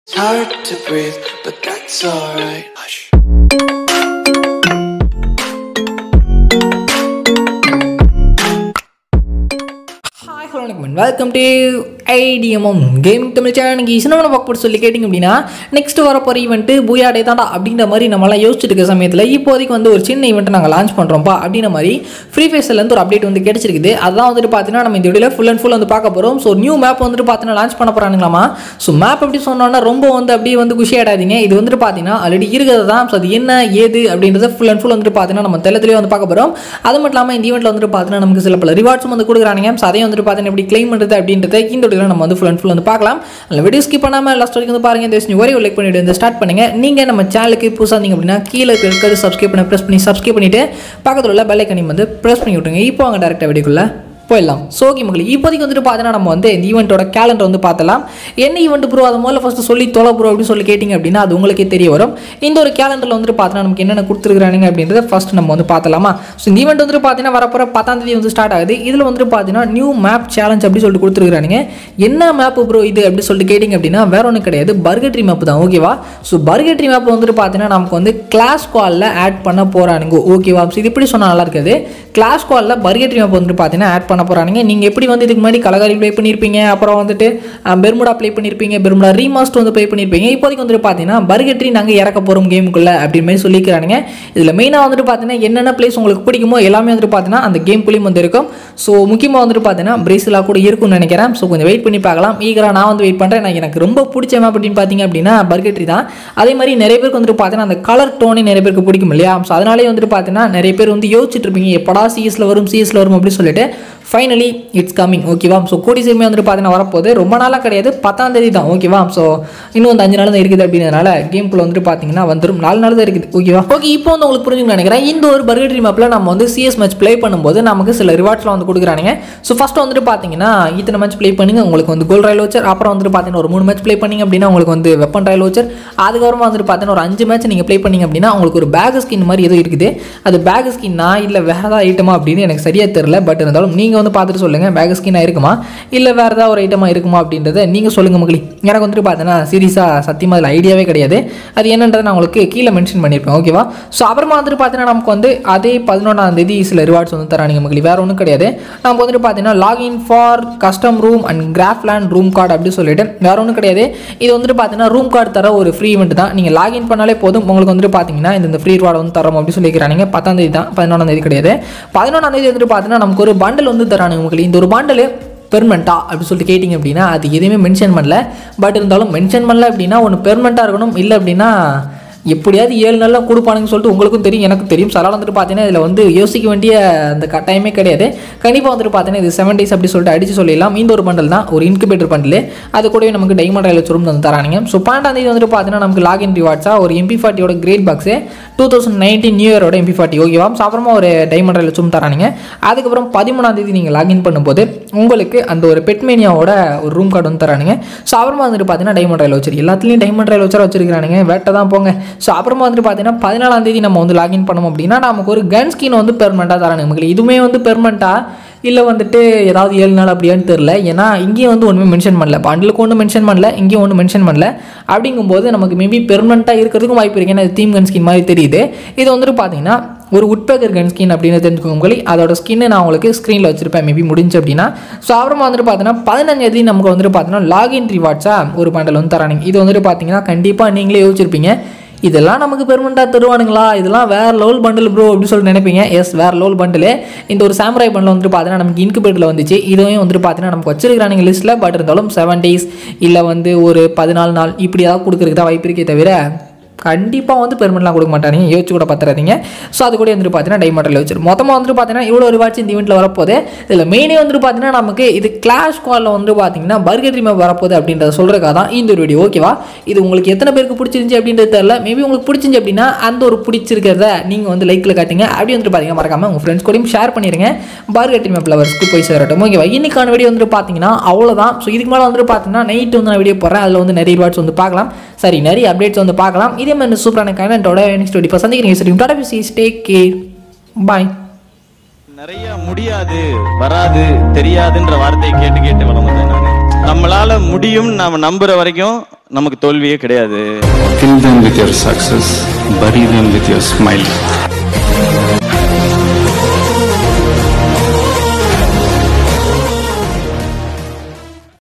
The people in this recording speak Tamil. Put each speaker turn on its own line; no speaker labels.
It's hard to breathe, but that's alright. Hush.
Hi hello வணக்கம் welcome to ITMM game Tamil channel நீங்கள் சினிமா பார்க்க போட்டு சொல்லி கேட்டிங்க அப்படின்னா நெக்ஸ்ட் வர போகிற ஈவெண்ட்டு பூயாடே தாண்டா அப்படின்ற மாதிரி நம்மளாம் யோசிச்சுட்டு இருக்க சமயத்தில் இப்போதைக்கு வந்து ஒரு சின்ன ஈவெண்ட்டை நாங்கள் லான்ச் பண்ணுறோம்ப்பா அப்படின்ற மாதிரி ஃப்ரீ ஃபேஸ்லேருந்து ஒரு அப்டேட் வந்து கிடைச்சிருக்குது அதான் வந்துட்டு பார்த்தீங்கன்னா நம்ம இந்த வீடியோவில் ஃபுல் அண்ட் ஃபுல் வந்து பார்க்க போகிறோம் ஸோ நியூ மேப் வந்துட்டு பார்த்தீங்கன்னா லான்ச் பண்ண போகிறானுங்களாமா ஸோ மேப் எப்படி சொன்னோன்னா ரொம்ப வந்து அப்படியே வந்து குஷியாடாதீங்க இது வந்துட்டு பார்த்தீங்கன்னா ஆல்ரெடி இருக்கிறது தான் ஸோ அது என்ன ஏது அப்படின்றத ஃபுல் அண்ட் ஃபுல் வந்துட்டு பார்த்தீங்கன்னா நம்ம தெளிவாக வந்து பார்க்க போகிறோம் அது மட்டும் இல்லாமல் இந்த ஈவெண்ட்டில் வந்துட்டு பார்த்தீங்கன்னா நமக்கு சில பல ரிவார்ட்ஸும் வந்து கொடுக்குறானுங்க ஸோ அதையும் வந்துட்டு பார்த்தீங்கன்னா எப்படி க்ளைம் பண்ணுறது அப்படின்றத இந்த வீடியோவில் நம்ம வந்து ஃபுல் அண்ட் ஃபுல் வந்து பார்க்கலாம் அந்த வீடியோ ஸ்கிப் பண்ணாமல் லாஸ்ட் வரைக்கும் வந்து பாருங்க இந்த ஒரே லைக் பண்ணிட்டு வந்து ஸ்டார்ட் பண்ணுங்க நீங்கள் நம்ம சேனலுக்கு புதுசாக இருந்தீங்க அப்படின்னா கீழே இருக்கிறது சப்ஸ்கிரைப் பண்ணி ப்ரெஸ் பண்ணி சப்ஸ்கிரைப் பண்ணிட்டு பக்கத்தில் உள்ள பெல் ஐக்கனையும் வந்து ப்ரெஸ் பண்ணி விட்டுருங்க இப்போ அங்கே டேரெக்டாக வீடியோக்குள்ள போயிடலாம் சோகி மகளி இப்போதைக்கு வந்துட்டு பார்த்தீங்கன்னா நம்ம வந்து இந்த ஈவெண்ட்டோட கேலண்டர் வந்து பார்த்தலாம் என்ன ஈவெண்ட் ப்ரோ அதை முதல்ல ஃபஸ்ட்டு சொல்லி தொலை ப்ரோ அப்படின்னு சொல்லி கேட்டிங்க அப்படின்னா அது உங்களுக்கே தெரிய வரும் இந்த ஒரு கேலண்டரில் வந்துட்டு பார்த்தீங்கன்னா நமக்கு என்னென்ன கொடுத்துருக்கானுங்க அப்படின்றத ஃபஸ்ட் நம்ம வந்து பார்த்தலாமா ஸோ இந்த ஈவெண்ட் வந்துட்டு பார்த்தீங்கன்னா வரப்போகிற பத்தாம் தேதி வந்து ஸ்டார்ட் ஆகுது இதில் வந்துட்டு பார்த்தீங்கன்னா நியூ மேப் சேலஞ்ச் அப்படி சொல்லிட்டு கொடுத்துருக்கானுங்க என்ன மேப் ப்ரோ இது அப்படி சொல்லிட்டு கேட்டிங்க அப்படின்னா வேற ஒன்றும் கிடையாது பர்கட்ரி மேப் தான் ஓகேவா ஸோ பர்கட்ரி மேப் வந்துட்டு பார்த்தீங்கன்னா நமக்கு வந்து கிளாஸ் காலில் ஆட் பண்ண போகிறானுங்க ஓகேவா ஸோ இது இப்படி சொன்னால் நல்லா இருக்காது கிளாஸ் காலில் பர்கட்ரி மேப் வந்துட்டு பார்த்தீங்கன்னா ஆட் பண்ண போகிறானுங்க நீங்கள் எப்படி வந்து இதுக்கு முன்னாடி கலகாரி ப்ளே பண்ணியிருப்பீங்க அப்புறம் வந்துட்டு அஹ், பெர்முடா ப்ளே பண்ணியிருப்பீங்க பெர்முடா ரீமாஸ்டர் வந்து ப்ளே பண்ணியிருப்பீங்க இப்போதைக்கு வந்துட்டு பார்த்தீங்கன்னா பர்கட்ரி நாங்கள் இறக்க போகிறோம் கேமுக்குள்ளே அப்படின்னு மாதிரி சொல்லிக்கிறானுங்க இதில் மெயினாக வந்துட்டு பார்த்தீங்கன்னா என்னென்ன பிளேஸ் உங்களுக்கு பிடிக்குமோ எல்லாமே வந்துட்டு பார்த்தீங்கன்னா அந்த கேம்குள்ளேயும் வந்து இருக்கும் ஸோ முக்கியமாக வந்துட்டு பார்த்தீங்கன்னா பிரேசிலாக கூட இருக்கும்னு நினைக்கிறேன் ஸோ கொஞ்சம் வெயிட் பண்ணி பார்க்கலாம் ஈகராக நான் வந்து வெயிட் பண்ணுறேன் நான் எனக்கு ரொம்ப பிடிச்ச மேப் அப்படின்னு பார்த்தீங்க அப்படின்னா பர்கட்ரி தான் அதே மாதிரி நிறைய பேருக்கு வந்துட்டு பார்த்தீங்கன்னா அந்த கலர் டோனே நிறைய பேருக்கு பிடிக்கும் இல்லையா ஸோ அதனாலே வந்துட்டு பார்த்தீங்கன்னா நிறைய பேர் வந்து யோசிச்சுட்டு இருப்பீங்க எப்படா சிஎஸ்ல வரும் சிஎஸ்ல வரும் அப்படின்னு சொல்லிட்டு ஃபைனலி இட்ஸ் கம்மிங் ஓகேவா ஸோ கூடி சீக்கிரமே வந்துட்டு பார்த்தீங்கன்னா வரப்போகுது ரொம்ப நாளாக கிடையாது பத்தாம் தேதி தான் ஓகேவா ஸோ இன்னும் வந்து அஞ்சு நாள் தான் இருக்குது அப்படின்றதுனால கேம்குள்ள வந்துட்டு பார்த்தீங்கன்னா வந்துடும் நாலு நாள் தான் இருக்குது ஓகேவா ஓகே இப்போ வந்து உங்களுக்கு புரிஞ்சுக்கணும்னு நினைக்கிறேன் இந்த ஒரு பர்கட்ரி மேப்பில் நம்ம வந்து சிஎஸ் மேட்ச் ப்ளே பண்ணும்போது நமக்கு சில ரிவார்ட்ஸ்லாம் வந்து கொடுக்குறானுங்க ஸோ ஃபஸ்ட்டு வந்துட்டு பார்த்தீங்கன்னா இத்தனை மேட்ச் ப்ளே பண்ணுங்க உங்களுக்கு வந்து கோல் ராயல் வச்சர் அப்புறம் வந்துட்டு பார்த்தீங்கன்னா ஒரு மூணு மேட்ச் ப்ளே பண்ணீங்க அப்படின்னா உங்களுக்கு வந்து வெப்பன் ராயல் வச்சர் அதுக்கப்புறமா வந்துட்டு பார்த்தீங்கன்னா ஒரு அஞ்சு மேட்ச் நீங்கள் ப்ளே பண்ணீங்க அப்படின்னா உங்களுக்கு ஒரு பேக் ஸ்கின் மாதிரி ஏதோ இருக்குது அது பேக் ஸ்கின்னா இல்லை வேறு ஏதாவது ஐட்டமா அப்படின்னு எனக்கு சரியாக தெரியல பட் இருந்தாலும் நீங்கள் வந்து பார்த்துட்டு சொல்லுங்கள் பேக் ஸ்கின்னாக இருக்குமா இல்லை வேறு ஏதாவது ஒரு ஐட்டமாக இருக்குமா அப்படின்றத நீங்கள் சொல்லுங்கள் மக்களி எனக்கு வந்துட்டு பார்த்தீங்கன்னா சீரியஸாக சத்தியமாக அதில் ஐடியாவே கிடையாது அது என்னன்றதை நான் உங்களுக்கு கீழே மென்ஷன் பண்ணியிருப்பேன் ஓகேவா ஸோ அப்புறமா வந்துட்டு பார்த்தீங்கன்னா நமக்கு வந்து அதே பதினொன்றாம் தேதி சில ரிவார்ட்ஸ் வந்து தரானுங்க மக்களி வேறு ஒன்றும் கிடையாது நமக்கு வந்துட்டு பார்த்தீங்கன்னா login for custom room and Craftland room card அப்படி சொல்லிட்டு வேறு ஒன்றும் கிடையாது இது வந்துட்டு பார்த்தீங்கன்னா ரூம் கார்டு தர ஒரு ஃப்ரீ இவெண்ட் தான் நீங்கள் லாகின் பண்ணாலே போதும் உங்களுக்கு வந்துட்டு பார்த்தீங்கன்னா இந்த ஃப்ரீ ரிவார்டு வந்து தரோம் அப்படி சொல்லிக்கிறாங்க பத்தாம் தேதி தான் பதினொன்றாம் தேதி கிடையாது பதினொன்றாம் தேதி வந்துட்டு பார்த்தீங்கன்னா நமக்கு ஒரு பண்டல் வந்து தரானுங்க மக்களி இந்த ஒரு பண்டல் பெர்மனெண்ட்டா அப்படி சொல்லிட்டு கேட்டிங்க அப்படின்னா அது எதுவுமே மென்ஷன் பண்ணல பட் இருந்தாலும் மென்ஷன் பண்ணல அப்படின்னா ஒன்று பெர்மனெண்ட்டாக இருக்கணும் இல்லை அப்படின்னா எப்படியாவது ஏழு நாளில் கொடுப்பானுங்கன்னு சொல்லிட்டு உங்களுக்கும் தெரியும் எனக்கும் தெரியும் சலால் வந்துட்டு பார்த்தீங்கன்னா இதில் வந்து யோசிக்க வேண்டிய அந்த கட்டாயமே கிடையாது கண்டிப்பாக வந்துட்டு பார்த்தீங்கன்னா இது செவன் டேஸ் அப்படி சொல்லிட்டு அடிச்சு சொல்லிடலாம் இந்த ஒரு பண்டல் தான் ஒரு இன்குபேட்டர் பண்டில் அது கூடவே நமக்கு டைமண்ட் ரயில் வச்சு வந்து தரானுங்க ஸோ பன்னெண்டாம் தேதி வந்துட்டு பார்த்தீங்கன்னா நமக்கு லாகின் ரிவார்ட்ஸாக ஒரு எம்பி ஃபார்ட்டியோட crate box two thousand nineteen new இயரோட எம்பி ஃபார்ட்டி ஓகேவா ஸோ அப்புறமா ஒரு டைமண்ட் ரயில் வச்சும் தரானுங்க அதுக்கப்புறம் பதிமூணாம் தேதி நீங்கள் லாகின் பண்ணும்போது உங்களுக்கு அந்த ஒரு பெட்மேனியாவோட ஒரு ரூம் கார்டு வந்து தரானுங்க ஸோ அப்புறமா வந்துட்டு பார்த்தீங்கன்னா டைமண்ட் ரயில் வச்சு எல்லாத்துலேயும் டைமண்ட் ரயில் வச்சு வச்சிருக்கானுங்க வேட்டை தான் போங்க ஸோ அப்புறமா வந்துட்டு பார்த்தீங்கன்னா பதினாலாம் தேதி நம்ம வந்து லாகின் பண்ணோம் அப்படின்னா நமக்கு ஒரு கன் ஸ்கின் வந்து பெர்மனெண்ட்டாக தரானுங்க மக்கள் இதுவுமே வந்து பெர்மனெண்ட்டாக இல்லை வந்துட்டு ஏதாவது ஏழு நாள் அப்படியான்னு தெரில ஏன்னா இங்கேயும் வந்து ஒன்றுமே மென்ஷன் பண்ணல பண்டிலுக்கு ஒன்றும் மென்ஷன் பண்ணல இங்கேயும் ஒன்றும் மென்ஷன் பண்ணல அப்படிங்கும்போது நமக்கு மேபி பெர்மனெண்ட்டாக இருக்கிறதுக்கும் வாய்ப்பு இருக்கு ஏன்னா இது தீம் கன் ஸ்கின் மாதிரி தெரியுது இது வந்துட்டு பார்த்தீங்கன்னா ஒரு உட்பேக்கர் கன் ஸ்கின் அப்படின்னு தெரிஞ்சுக்கோங்க உங்களை அதோட ஸ்கின்னு நான் உங்களுக்கு ஸ்க்ரீனில் வச்சிருப்பேன் மேபி முடிஞ்சு அப்படின்னா ஸோ அப்புறமா வந்துட்டு பார்த்தீங்கன்னா பதினஞ்சாம் தேதி நமக்கு வந்துட்டு பார்த்தீங்கன்னா லாகின் ரிவார்ட்ஸாக ஒரு பண்டல் வந்து தரானுங்க இது வந்துட்டு பார்த்தீங்கன்னா கண்டிப்பாக நீங்களே யோசிச்சிருப்பீங்க இதெல்லாம் நமக்கு பெர்மனெண்ட்டாக தருவானுங்களா இதெல்லாம் வேற லெவல் பண்டில் ப்ரோ அப்படின்னு சொல்லி நினைப்பீங்க எஸ் வேற லெவல் பண்டில் இந்த ஒரு சாம்ராய் பண்டில் வந்துட்டு பார்த்தீங்கன்னா நமக்கு இன்குபேட்டரில் வந்துச்சு இதுவும் வந்துட்டு பார்த்தீங்கன்னா நமக்கு வச்சிருக்கிறானுங்க லிஸ்ட்டில் பட் இருந்தாலும் செவன் டேஸ் இல்லை வந்து ஒரு பதினாலு நாள் இப்படி ஏதாவது கொடுக்குறதுக்கு தான் வாய்ப்பு இருக்கே தவிர கண்டிப்பாக வந்து பெர்மனெண்ட்லாம் கொடுக்க மாட்டாங்க யோசிச்சு கூட பார்த்துறாதீங்க ஸோ அது கூட வந்துட்டு பார்த்தீங்கன்னா டைமண்டில் வச்சிரு மொத்தமாக வந்துட்டு பார்த்தீங்கன்னா இவ்வளோ ரிவார்ட்ஸ் இந்த ஈவெண்ட்டில் வரப்போகுது இதில் மெயினே வந்துட்டு பார்த்தீங்கன்னா நமக்கு இது கிளாஷ் காலில் வந்து பார்த்தீங்கன்னா பர்கர் மேப் வரப்போகுது அப்படின்றத சொல்கிறக்காக தான் இந்த ஒரு வீடியோ ஓகேவா இது உங்களுக்கு எத்தனை பேருக்கு பிடிச்சிருந்துச்சி அப்படின்றது தெரியல மேபி உங்களுக்கு பிடிச்சிருந்துச்சி அப்படின்னா அந்த ஒரு பிடிச்சிருக்கிறத நீங்கள் வந்து லைக்கில் காட்டுங்க அப்படி வந்துட்டு பார்த்தீங்கன்னா மறக்காம உங்கள் ஃப்ரெண்ட்ஸ் கூடயும் ஷேர் பண்ணிடுங்க பர்கர் மேப் லவர்ஸ்க்கு போய் சேரட்டும் ஓகேவா இன்னைக்கான வீடியோ வந்துட்டு பார்த்தீங்கன்னா அவ்வளோதான் ஸோ இதுக்கு மேலே வந்துட்டு பார்த்தீங்கன்னா நைட்டு வந்து நான் வீடியோ போடுறேன் அதில் வந்து நிறைய ரிவார்ட்ஸ் வந்து பார்க்கலாம் சரி நிறைய அப்டேட்ஸ் வந்து பார்க்கலாம் இதே மாதிரி சூப்பரான கண்டென்ட்டோட நெக்ஸ்ட் வீடியோ சந்திக்கிறீங்க சரி டாடா பிசி ஸ்டே கேர் பாய்
நிறைய முடியாது வராது தெரியாதுன்ற வார்த்தையை கேட்டு கேட்டு வளர்ந்தேன் நான் நம்மளால முடியும் நாம நம்புற வரைக்கும் நமக்கு தோல்வியே கிடையாது
Kill them with your success, bury them with your smile.